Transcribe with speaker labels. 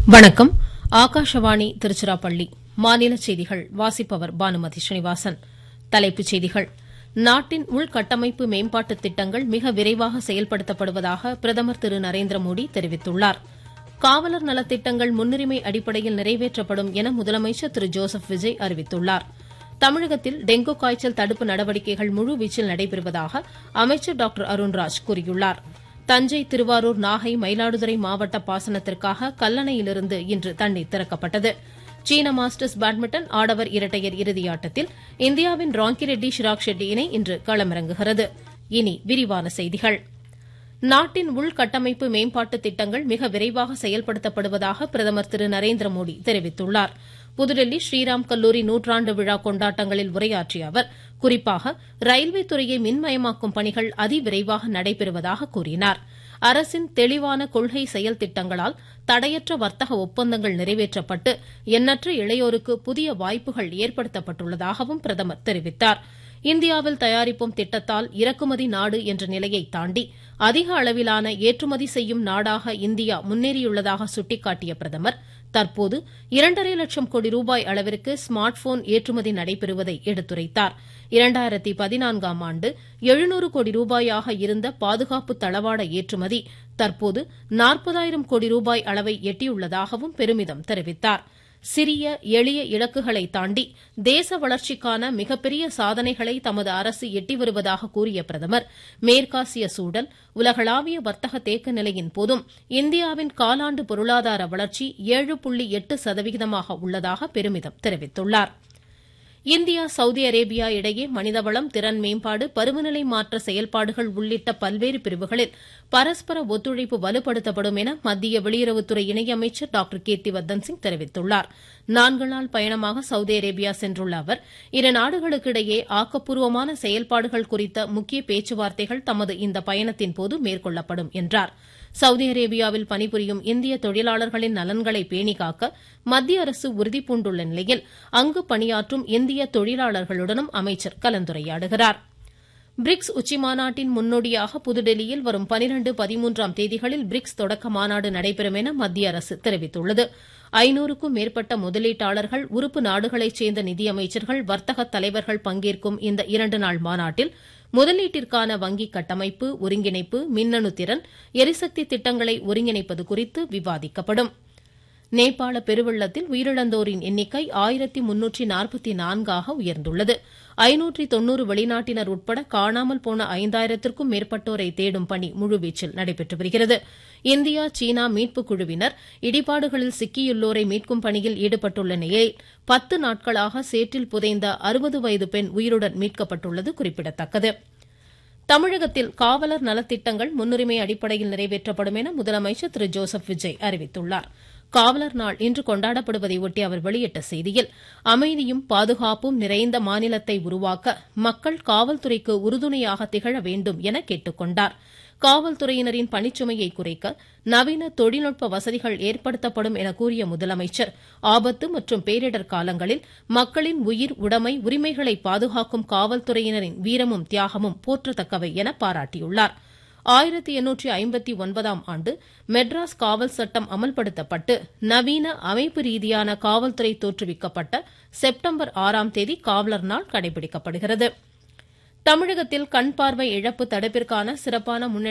Speaker 1: வணக்கம் ஆகாஷவாணி திருச்சிராப்பள்ளி மாநில செய்திகள் வாசிப்பவர் பானுமதி ஸ்ரீனிவாசன் தலைப்புச் செய்திகள் நாட்டின் உள்கட்டமைப்பு மேம்பாட்டு திட்டங்கள் மிக விரைவாக செயல்படுத்தப்படுவதாக பிரதமர் திரு நரேந்திர மோடி தெரிவித்துள்ளார் காவலர் நலத்திட்டங்கள் முன்னுரிமை அடிப்படையில் நிறைவேற்றப்படும் என முதலமைச்சர் திரு ஜோசப் விஜய் அறிவித்துள்ளார் தமிழகத்தில் டெங்கு காய்ச்சல் தடுப்பு நடவடிக்கைகள் முழுவீச்சில் நடைபெறுவதாக அமைச்சர் டாக்டர் அருண்ராஜ் கூறியுள்ளார் தஞ்சை திருவாரூர் நாகை மயிலாடுதுறை மாவட்ட பாசனத்திற்காக கல்லணையிலிருந்து இன்று தண்ணீர் திறக்கப்பட்டது சீன மாஸ்டர்ஸ் பேட்மிண்டன் ஆடவர் இரட்டையர் இறுதியாட்டத்தில் இந்தியாவின் ராங்கிரெட்டி ஷிராக் ஷெட்டி இணை இன்று களமிறங்குகிறது இனி விரிவான செய்திகள் நாட்டின் உள்கட்டமைப்பு மேம்பாட்டு திட்டங்கள் மிக விரைவாக செயல்படுத்தப்படுவதாக பிரதமர் திரு நரேந்திர மோடி தெரிவித்துள்ளார் புதுடெல்லி ஸ்ரீராம் கல்லூரி நூற்றாண்டு விழா கொண்டாட்டங்களில் உரையாற்றிய அவர் குறிப்பாக ரயில்வே துறையை மின்மயமாக்கும் பணிகள் அதிவிரைவாக நடைபெறுவதாக கூறினார் அரசின் தெளிவான கொள்கை செயல் திட்டங்களால் தடையற்ற வர்த்தக ஒப்பந்தங்கள் நிறைவேற்றப்பட்டு எண்ணற்ற இளையோருக்கு புதிய வாய்ப்புகள் ஏற்படுத்தப்பட்டுள்ளதாகவும் பிரதமர் தெரிவித்தார் இந்தியாவில் தயாரிப்போம் திட்டத்தால் இறக்குமதி நாடு என்ற நிலையை தாண்டி அதிக அளவிலான ஏற்றுமதி செய்யும் நாடாக இந்தியா முன்னேறியுள்ளதாக சுட்டிக்காட்டிய பிரதமர் தற்போது இரண்டரை லட்சம் கோடி ரூபாய் அளவிற்கு ஸ்மார்ட் போன் ஏற்றுமதி நடைபெறுவதை எடுத்துரைத்தார் இரண்டாயிரத்தி பதினான்காம் ஆண்டு எழுநூறு கோடி ரூபாயாக இருந்த பாதுகாப்பு தளவாட ஏற்றுமதி தற்போது நாற்பதாயிரம் கோடி ரூபாய் அளவை எட்டியுள்ளதாகவும் பெருமிதம் தெரிவித்தார் சிறிய எளிய இலக்குகளை தாண்டி தேச வளர்ச்சிக்கான மிகப்பெரிய சாதனைகளை தமது அரசு எட்டி வருவதாக கூறிய பிரதமர் மேற்காசிய சூழல் உலகளாவிய வர்த்தக தேக்க நிலையின் போதும் இந்தியாவின் காலாண்டு பொருளாதார வளர்ச்சி ஏழு புள்ளி எட்டு சதவிகிதமாக உள்ளதாக பெருமிதம் தெரிவித்துள்ளாா் இந்தியா சவுதி அரேபியா இடையே மனிதவளம் திறன் மேம்பாடு பருவநிலை மாற்ற செயல்பாடுகள் உள்ளிட்ட பல்வேறு பிரிவுகளில் பரஸ்பர ஒத்துழைப்பு வலுப்படுத்தப்படும் என மத்திய வெளியுறவுத்துறை இணையமைச்சர் டாக்டர் கீர்த்திவர்தன் சிங் தெரிவித்துள்ளார் நான்கு நாள் பயணமாக சவுதி அரேபியா சென்றுள்ள அவர் இரு நாடுகளுக்கிடையே ஆக்கப்பூர்வமான செயல்பாடுகள் குறித்த முக்கிய பேச்சுவார்த்தைகள் தமது இந்த பயணத்தின் போது மேற்கொள்ளப்படும் என்றார் சவுதி அரேபியாவில் பணிபுரியும் இந்திய தொழிலாளர்களின் நலன்களை பேணி காக்க மத்திய அரசு உறுதிபூண்டுள்ள நிலையில் அங்கு பணியாற்றும் இந்திய தொழிலாளர்களுடனும் அமைச்சர் கலந்துரையாடுகிறார் பிரிக்ஸ் உச்சிமாநாட்டின் முன்னோடியாக புதுடெல்லியில் வரும் பனிரண்டு பதிமூன்றாம் தேதிகளில் பிரிக்ஸ் தொடக்க மாநாடு நடைபெறும் என மத்திய அரசு தெரிவித்துள்ளது ஐநூறுக்கும் மேற்பட்ட முதலீட்டாளர்கள் உறுப்பு நாடுகளைச் சேர்ந்த நிதியமைச்சர்கள் வர்த்தக தலைவர்கள் பங்கேற்கும் இந்த இரண்டு நாள் மாநாட்டில் முதலீட்டிற்கான வங்கி கட்டமைப்பு ஒருங்கிணைப்பு மின்னணு திறன் எரிசக்தி திட்டங்களை ஒருங்கிணைப்பது குறித்து விவாதிக்கப்படும் நேபாள பெருவெள்ளத்தில் உயிரிழந்தோரின் எண்ணிக்கை ஆயிரத்தி முன்னூற்றி நாற்பத்தி நான்காக உயர்ந்துள்ளது ஐநூற்றி தொன்னூறு வெளிநாட்டினர் உட்பட காணாமல் போன ஐந்தாயிரத்திற்கும் மேற்பட்டோரை தேடும் பணி முழுவீச்சில் நடைபெற்று வருகிறது இந்தியா சீனா மீட்புக் குழுவினர் இடிபாடுகளில் சிக்கியுள்ளோரை மீட்கும் பணியில் ஈடுபட்டுள்ள நிலையில் பத்து நாட்களாக சேற்றில் புதைந்த அறுபது வயது பெண் உயிருடன் மீட்கப்பட்டுள்ளது குறிப்பிடத்தக்கது தமிழகத்தில் காவலர் நலத்திட்டங்கள் முன்னுரிமை அடிப்படையில் நிறைவேற்றப்படும் என முதலமைச்சர் திரு ஜோசப் விஜய் அறிவித்துள்ளார் காவலர் நாள் இன்று கொண்டாடப்படுவதை ஒட்டி அவர் வெளியிட்ட செய்தியில் அமைதியும் பாதுகாப்பும் நிறைந்த மாநிலத்தை உருவாக்க மக்கள் காவல்துறைக்கு உறுதுணையாக திகழ வேண்டும் என கேட்டுக் கொண்டார் காவல்துறையினரின் பணிச்சுமையை குறைக்க நவீன தொழில்நுட்ப வசதிகள் ஏற்படுத்தப்படும் என கூறிய முதலமைச்சர் ஆபத்து மற்றும் பேரிடர் காலங்களில் மக்களின் உயிர் உடைமை உரிமைகளை பாதுகாக்கும் காவல்துறையினரின் வீரமும் தியாகமும் போற்றத்தக்கவை என பாராட்டியுள்ளார் ஆயிரத்தி எண்ணூற்றி ஐம்பத்தி ஒன்பதாம் ஆண்டு மெட்ராஸ் காவல் சட்டம் அமல்படுத்தப்பட்டு நவீன அமைப்பு ரீதியான காவல்துறை தோற்றுவிக்கப்பட்ட செப்டம்பர் ஆறாம் தேதி காவலர் நாள் கடைபிடிக்கப்படுகிறது தமிழகத்தில் கண் பார்வை இழப்பு தடுப்பிற்கான சிறப்பான முன்னெடுப்பு